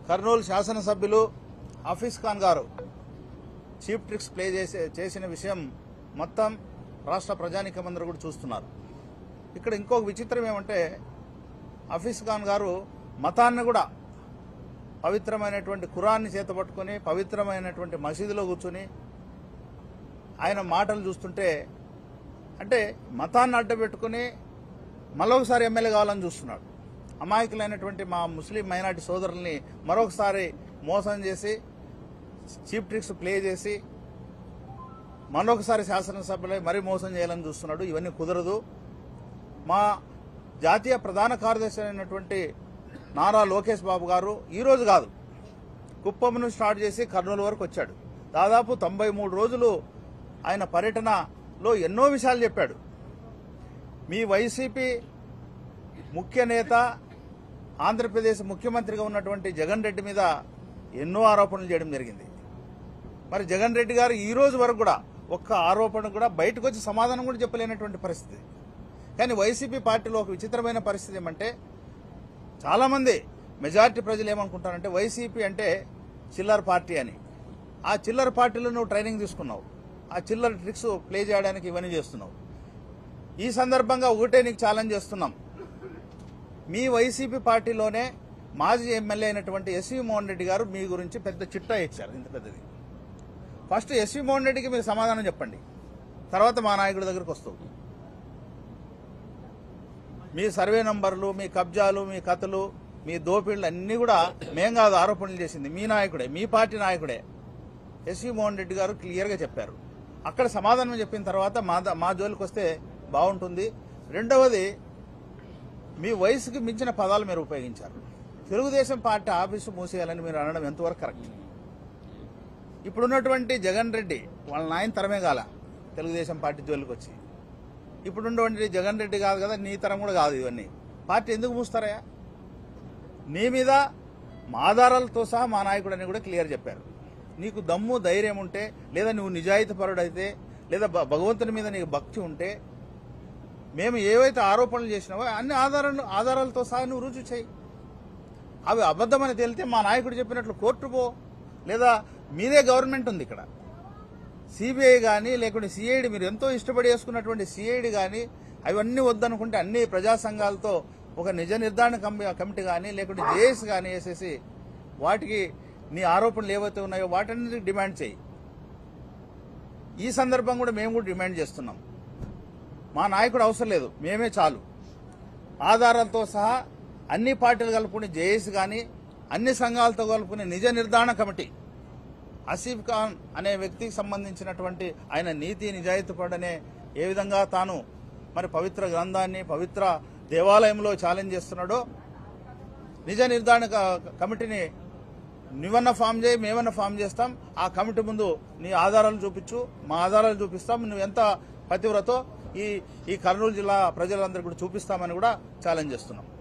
కర్నూలు శాసనసభ్యులు హఫీజ్ ఖాన్ గారు cheap tricks play చేసే చేసిన విషయం మొత్తం రాష్ట్ర ప్రజానికమందరూ కూడా చూస్తున్నారు ఇక్కడ ఇంకొక విచిత్రం ఏమంటే హఫీజ్ ఖాన్ గారు మతాన్ని కూడా పవిత్రమైనటువంటి ఖురాన్ని చేతపట్టుకొని పవిత్రమైనటువంటి మసీదులో కూర్చుని ఆయన మాటలు చూస్తుంటే అంటే మతాన్ని అడ్డబెట్టుకుని మరొకసారి ఎమ్మెల్యే కావాలని చూస్తున్నాడు అమాయకులైనటువంటి మా ముస్లిం మైనార్టీ సోదరుల్ని మరొకసారి మోసం చేసి చీప్ ట్రిక్స్ ప్లే చేసి మరొకసారి శాసనసభలో మరీ మోసం చేయాలని చూస్తున్నాడు ఇవన్నీ కుదరదు మా జాతీయ ప్రధాన కార్యదర్శి అయినటువంటి నారా లోకేష్ బాబు గారు ఈ రోజు కాదు కుప్పం నుంచి స్టార్ట్ చేసి కర్నూలు వరకు వచ్చాడు దాదాపు తొంభై మూడు రోజులు ఆయన పర్యటనలో ఎన్నో విషయాలు చెప్పాడు మీ వైసీపీ ముఖ్య నేత ఆంధ్రప్రదేశ్ ముఖ్యమంత్రిగా ఉన్నటువంటి జగన్ రెడ్డి మీద ఎన్నో ఆరోపణలు చేయడం జరిగింది మరి జగన్ రెడ్డి గారు ఈ రోజు వరకు కూడా ఒక్క ఆరోపణ కూడా బయటకు వచ్చి సమాధానం కూడా చెప్పలేనటువంటి పరిస్థితి కానీ వైసీపీ పార్టీలో ఒక విచిత్రమైన పరిస్థితి ఏమంటే చాలామంది మెజారిటీ ప్రజలు ఏమనుకుంటారంటే వైసీపీ అంటే చిల్లర పార్టీ అని ఆ చిల్లర పార్టీలో నువ్వు ట్రైనింగ్ తీసుకున్నావు ఆ చిల్లర ట్రిక్స్ ప్లే చేయడానికి ఇవన్నీ చేస్తున్నావు ఈ సందర్భంగా ఒకటే నీకు ఛాలెంజ్ చేస్తున్నాం మీ వైసీపీ పార్టీలోనే మాజీ ఎమ్మెల్యే అయినటువంటి ఎస్వి మోహన్ రెడ్డి గారు మీ గురించి పెద్ద చిట్టా ఇచ్చారు ఇంత పెద్దది ఫస్ట్ ఎస్వి మోహన్ రెడ్డికి మీరు సమాధానం చెప్పండి తర్వాత మా నాయకుడి దగ్గరకు వస్తావు మీ సర్వే నంబర్లు మీ కబ్జాలు మీ కథలు మీ దోపిళ్ళు అన్నీ కూడా మేం కాదు ఆరోపణలు చేసింది మీ నాయకుడే మీ పార్టీ నాయకుడే ఎస్వి మోహన్ రెడ్డి గారు క్లియర్గా చెప్పారు అక్కడ సమాధానం చెప్పిన తర్వాత మా ద- మా జోలికి వస్తే బాగుంటుంది రెండవది మీ వయసుకి మించిన పదాలు మీరు ఉపయోగించారు తెలుగుదేశం పార్టీ ఆఫీసు మూసేయాలని మీరు అనడం ఎంతవరకు కరెక్ట్ ఇప్పుడున్నటువంటి జగన్ రెడ్డి వాళ్ళ నాయన తరమే కాల తెలుగుదేశం పార్టీ జోలికి వచ్చి ఇప్పుడున్నటువంటి జగన్ రెడ్డి కాదు కదా నీ తరం కూడా కాదు ఇవన్నీ పార్టీ ఎందుకు మూస్తారయ్యా నీ మీద మా ఆధారాలతో సహా మా నాయకుడు అని కూడా క్లియర్ చెప్పారు నీకు దమ్ము ధైర్యం ఉంటే లేదా నువ్వు నిజాయితీపరుడైతే లేదా భ- భగవంతుని మీద నీకు భక్తి ఉంటే మేము ఏవైతే ఆరోపణలు చేసినావో అన్ని ఆధారాలు ఆధారాలతో సహా నువ్వు రుజువు చేయి అవి అబద్ధమని తేలితే మా నాయకుడు చెప్పినట్లు కోర్టు పో లేదా మీదే గవర్నమెంట్ ఉంది ఇక్కడ సిబిఐ కానీ లేకుంటే సిఐడి మీరు ఎంతో ఇష్టపడి వేసుకున్నటువంటి సిఐడి కానీ అవన్నీ వద్దనుకుంటే అన్ని ప్రజా సంఘాలతో ఒక నిజ నిర్ధారణ కమి- కమిటీ కానీ లేకుంటే జేఎస్ కానీ వేసేసి వాటికి నీ ఆరోపణలు ఏవైతే ఉన్నాయో వాటన్నిటికి డిమాండ్ చేయి ఈ సందర్భం కూడా మేము కూడా డిమాండ్ చేస్తున్నాం మా నాయకుడు అవసరం లేదు మేమే చాలు ఆధారాలతో సహా అన్ని పార్టీలు కలుపుకుని జేఏసీ కానీ అన్ని సంఘాలతో కలుపుకుని నిజ నిర్ధారణ కమిటీ ఆసిఫ్ ఖాన్ అనే వ్యక్తికి సంబంధించినటువంటి ఆయన నీతి నిజాయితీపడనే ఏ విధంగా తాను మరి పవిత్ర గ్రంథాన్ని పవిత్ర దేవాలయంలో ఛాలెంజ్ చేస్తున్నాడో నిజ నిర్ధారణ క- కమిటీని నువ్వన్న ఫామ్ చేయి మేమన్నా ఫామ్ చేస్తాం ఆ కమిటీ ముందు నీ ఆధారాలు చూపించు మా ఆధారాలు చూపిస్తాం నువ్వు ఎంత పతివ్రతో ఈ ఈ కర్నూలు జిల్లా ప్రజలందరికీ కూడా చూపిస్తామని కూడా ఛాలెంజ్ చేస్తున్నాం